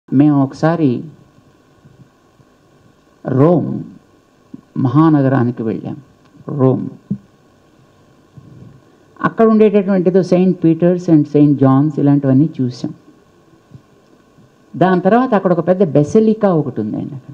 మేము ఒకసారి రోమ్ మహానగరానికి వెళ్ళాం రోమ్ అక్కడ ఉండేటటువంటిదో Saint Peter's and Saint John's ఇలాంటివన్నీ చూసాం దాని తర్వాత అక్కడ ఒక పెద్ద బెసలికా ఒకటి ఉందండి అక్కడ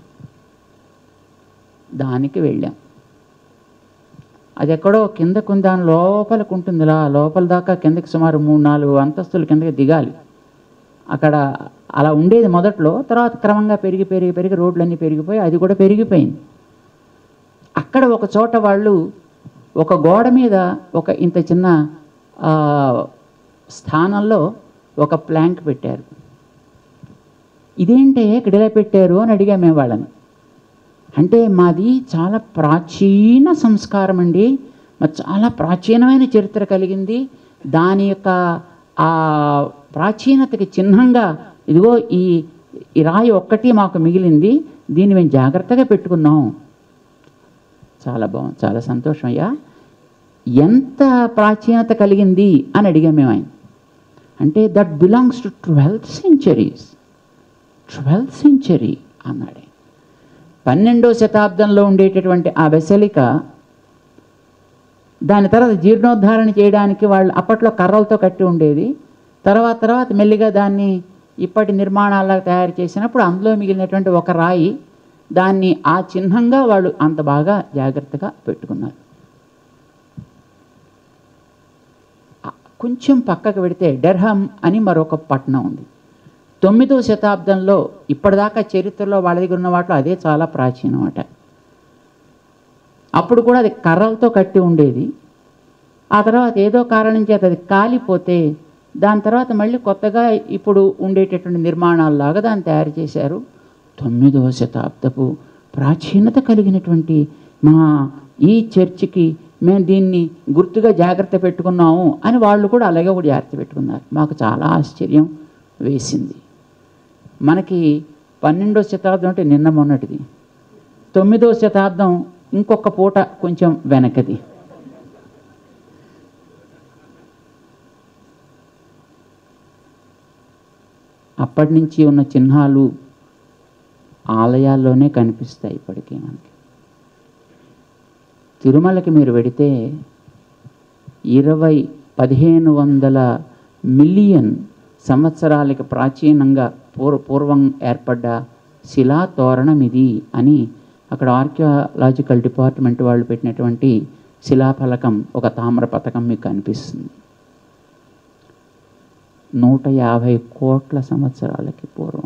దానికి వెళ్ళాం అది ఎక్కడో కిందకు దాని లోపలికి ఉంటుంది ఇలా లోపల దాకా కిందకి సుమారు మూడు నాలుగు అంతస్తులు కిందకి దిగాలి అక్కడ అలా ఉండేది మొదట్లో తర్వాత క్రమంగా పెరిగి పెరిగి పెరిగి రోడ్లన్నీ పెరిగిపోయి అది కూడా పెరిగిపోయింది అక్కడ ఒక చోట వాళ్ళు ఒక గోడ మీద ఒక ఇంత చిన్న ఆ, స్థానంలో ఒక ప్లాంక్ పెట్టారు ఇదేంటే ఇక్కడ ఇలా పెట్టారు అని అడిగా మేము వాళ్ళని అంటే మాది చాలా ప్రాచీన సంస్కారం అండి మాది చాలా ప్రాచీనమైన చరిత్ర కలిగింది దాని యొక్క ఆ ప్రాచీనతకి చిహ్నంగా ఇదిగో ఈ ఈ రాయి ఒక్కటి మాకు మిగిలింది దీన్ని మేము జాగ్రత్తగా పెట్టుకున్నాం చాలా బాగుంది చాలా సంతోషం అయ్యా ఎంత ప్రాచీనత కలిగింది అని అడిగాం మేము ఆయన అంటే that belongs to twelfth centuries twelfth century అన్నాడు పన్నెండో శతాబ్దంలో ఉండేటటువంటి ఆ వెసలిక దాని తర్వాత జీర్ణోద్ధారణ చేయడానికి వాళ్ళు అప్పట్లో కర్రలతో కట్టి ఉండేది తర్వాత తర్వాత మెల్లిగా దాన్ని ఇప్పటి నిర్మాణాలకు తయారు చేసినప్పుడు అందులో మిగిలినటువంటి ఒక రాయి దాన్ని ఆ చిహ్నంగా వాళ్ళు అంత బాగా జాగ్రత్తగా పెట్టుకున్నారు ఆ- కొంచెం పక్కకు పెడితే డెర్హం అని మరొక పట్టణం ఉంది తొమ్మిదవ శతాబ్దంలో ఇప్పటిదాకా చరిత్రలో వాళ్ళ దగ్గర ఉన్న వాటిలో అదే చాలా ప్రాచీనం అట అప్పుడు కూడా అది కర్రలతో కట్టి ఉండేది ఆ తర్వాత ఏదో కారణం చేత అది కాలిపోతే దాని తర్వాత మళ్ళీ కొత్తగా ఇప్పుడు ఉండేటటువంటి నిర్మాణాల్లాగా దాన్ని తయారు చేశారు తొమ్మిదవ శతాబ్దపు ప్రాచీనత కలిగినటువంటి మా ఈ చర్చికి మేము దీన్ని గుర్తుగా జాగ్రత్త పెట్టుకున్నాము అని వాళ్ళు కూడా అలాగే కూడా జాగ్రత్త పెట్టుకున్నారు మాకు చాలా ఆశ్చర్యం వేసింది మనకి పన్నెండో శతాబ్దం అంటే నిన్న మొన్నటిది తొమ్మిదో శతాబ్దం ఇంకొక పూట కొంచెం వెనకది అప్పటి నుంచి ఉన్న చిహ్నాలు ఆలయాల్లోనే కనిపిస్తాయి ఇప్పటికీ మనకి తిరుమలకి మీరు వెడితే ఇరవై పదిహేను వందల మిలియన్ సంవత్సరాలకి ప్రాచీనంగా పూర్వ పూర్వం ఏర్పడ్డ శిలా తోరణం ఇది అని అక్కడ ఆర్కియాలజికల్ డిపార్ట్మెంట్ వాళ్ళు పెట్టినటువంటి శిలాఫలకం ఒక తామ్ర పథకం మీకు కనిపిస్తుంది నూట యాభై కోట్ల సంవత్సరాలకి పూర్వం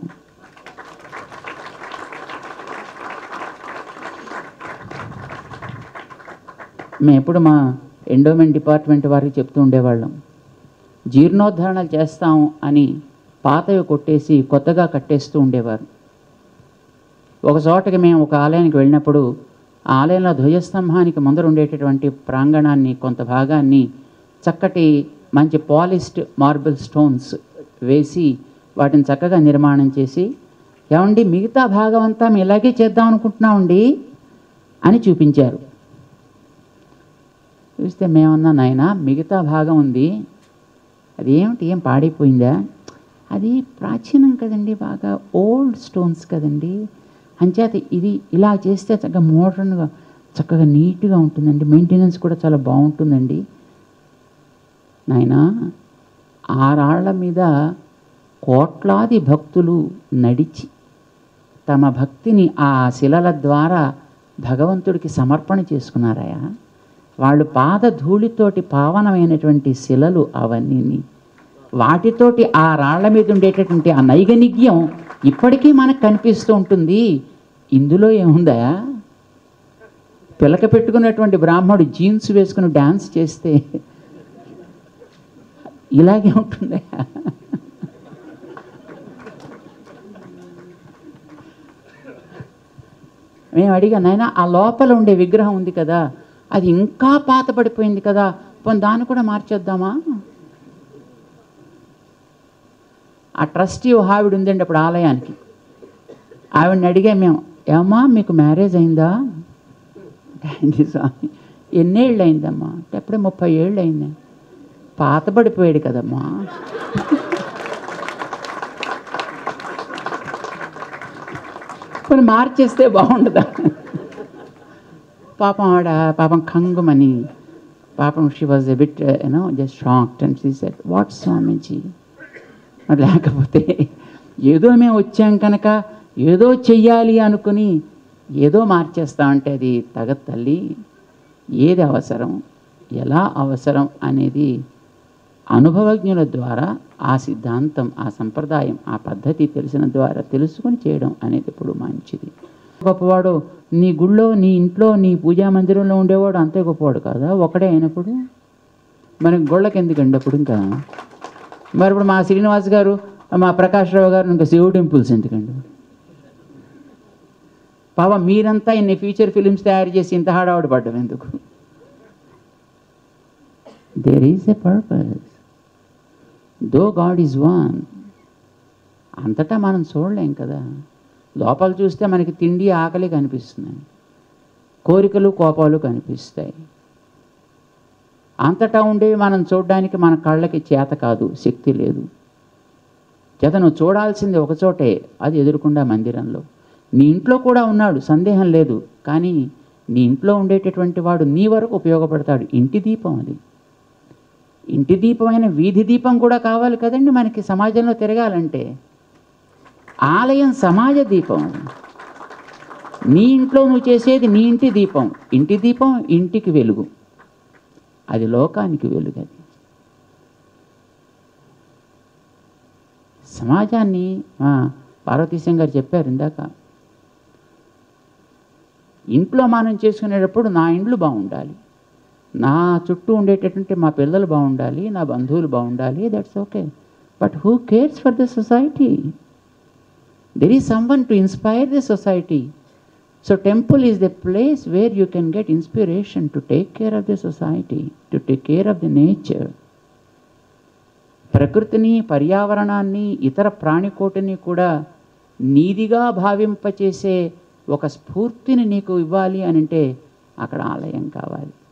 మేము ఎప్పుడు మా ఎండోమెంట్ డిపార్ట్మెంట్ వారికి చెప్తూ ఉండేవాళ్ళం జీర్ణోద్ధరణలు చేస్తాం అని పాతవి కొట్టేసి కొత్తగా కట్టేస్తూ ఉండేవారు ఒక చోటకి మేము ఒక ఆలయానికి వెళ్ళినప్పుడు ఆ ఆలయంలో ధ్వజస్తంభానికి ముందర ఉండేటటువంటి ప్రాంగణాన్ని కొంత భాగాన్ని చక్కటి మంచి పాలిష్డ్ మార్బుల్ స్టోన్స్ వేసి వాటిని చక్కగా నిర్మాణం చేసి ఏమండి మిగతా భాగం అంతా మేము ఇలాగే చేద్దాం అనుకుంటున్నామండి అని చూపించారు చూస్తే మేమన్నా నాయన మిగతా భాగం ఉంది అది ఏమిటి ఏం పాడైపోయిందా అది ప్రాచీనం కదండి బాగా ఓల్డ్ స్టోన్స్ కదండి అంచేత ఇది ఇలా చేస్తే చక్కగా మోడర్న్గా చక్కగా నీట్గా ఉంటుందండి మెయింటెనెన్స్ కూడా చాలా బాగుంటుందండి నాయనా ఆ రాళ్ల మీద కోట్లాది భక్తులు నడిచి తమ భక్తిని ఆ శిలల ద్వారా భగవంతుడికి సమర్పణ చేసుకున్నారయా వాళ్ళు పాద ధూళితోటి పావనమైనటువంటి శిలలు అవన్నీ వాటితోటి ఆ రాళ్ల మీద ఉండేటటువంటి ఆ నైగనిగ్యం ఇప్పటికీ మనకు కనిపిస్తూ ఉంటుంది ఇందులో ఏముందా పిలక పెట్టుకున్నటువంటి బ్రాహ్మడు జీన్స్ వేసుకుని డ్యాన్స్ చేస్తే ఇలాగే ఉంటుందా మేము అడిగా నాయన ఆ లోపల ఉండే విగ్రహం ఉంది కదా అది ఇంకా పాత పడిపోయింది కదా పోనీ దాన్ని కూడా మార్చేద్దామా ఆ ట్రస్టీ ఓ ఆవిడ ఉందండి అప్పుడు ఆలయానికి ఆవిడని అడిగా మేము ఏమ్మా మీకు మ్యారేజ్ అయిందా అయింది స్వామి ఎన్నేళ్ళు అయిందమ్మా అంటే అప్పుడే ముప్పై ఏళ్ళు అయింది పాత పడిపోయాడు కదమ్మా మరి మార్చేస్తే బాగుండదా పాపం ఆవిడ పాపం కంగుమని పాపం she was a bit you know just shocked and she said what Swamiji మరి లేకపోతే ఏదో మేము వచ్చాం కనుక ఏదో చెయ్యాలి అనుకుని ఏదో మార్చేస్తామంటే అది తగదు తల్లి ఏది అవసరం ఎలా అవసరం అనేది అనుభవజ్ఞుల ద్వారా ఆ సిద్ధాంతం ఆ సంప్రదాయం ఆ పద్ధతి తెలిసిన ద్వారా తెలుసుకొని చేయడం అనేది ఇప్పుడు మంచిది గొప్పవాడు నీ గుళ్ళో నీ ఇంట్లో నీ పూజా మందిరంలో ఉండేవాడు అంతే గొప్పవాడు కదా ఒకడే అయినప్పుడు మనకి గొళ్ళకి ఎందుకండి అప్పుడు ఇంకా మరి ఇప్పుడు మా శ్రీనివాస్ గారు మా ప్రకాష్ రావు గారు ఇంకా శివ టెంపుల్స్ ఎందుకండి పాప మీరంతా ఇన్ని ఫీచర్ ఫిలిమ్స్ తయారు చేసి ఇంత హడావుడి పడ్డం ఎందుకు there is a purpose though God is one అంతటా మనం చూడలేం కదా లోపల చూస్తే మనకి తిండి ఆకలి కనిపిస్తున్నాయి కోరికలు కోపాలు కనిపిస్తాయి అంతటా ఉండేవి మనం చూడడానికి మన కళ్ళకి చేత కాదు శక్తి లేదు చేత నువ్వు చూడాల్సింది ఒక చోటే అది ఎదురుకుండా మందిరంలో నీ ఇంట్లో కూడా ఉన్నాడు సందేహం లేదు కానీ నీ ఇంట్లో ఉండేటటువంటి వాడు నీ వరకు ఉపయోగపడతాడు ఇంటి దీపం అది ఇంటి దీపమైన వీధి దీపం కూడా కావాలి కదండి మనకి సమాజంలో తిరగాలంటే ఆలయం సమాజ దీపం అది నీ ఇంట్లో నువ్వు చేసేది నీ ఇంటి దీపం ఇంటి దీపం ఇంటికి వెలుగు అది లోకానికి వెలుగు అది సమాజాన్ని మా పార్వతీశం గారు చెప్పారు ఇందాక ఇంట్లో మనం చేసుకునేటప్పుడు నా ఇండ్లు బాగుండాలి నా చుట్టూ ఉండేటటువంటి మా పిల్లలు బాగుండాలి నా బంధువులు బాగుండాలి that's okay but who cares for the society there is someone to inspire the society so temple is the place where you can get inspiration to take care of the society to take care of the nature ప్రకృతిని పర్యావరణాన్ని ఇతర ప్రాణికోటిని కూడా నీదిగా భావింపచేసే ఒక స్ఫూర్తిని నీకు ఇవ్వాలి అని అంటే అక్కడ ఆలయం కావాలి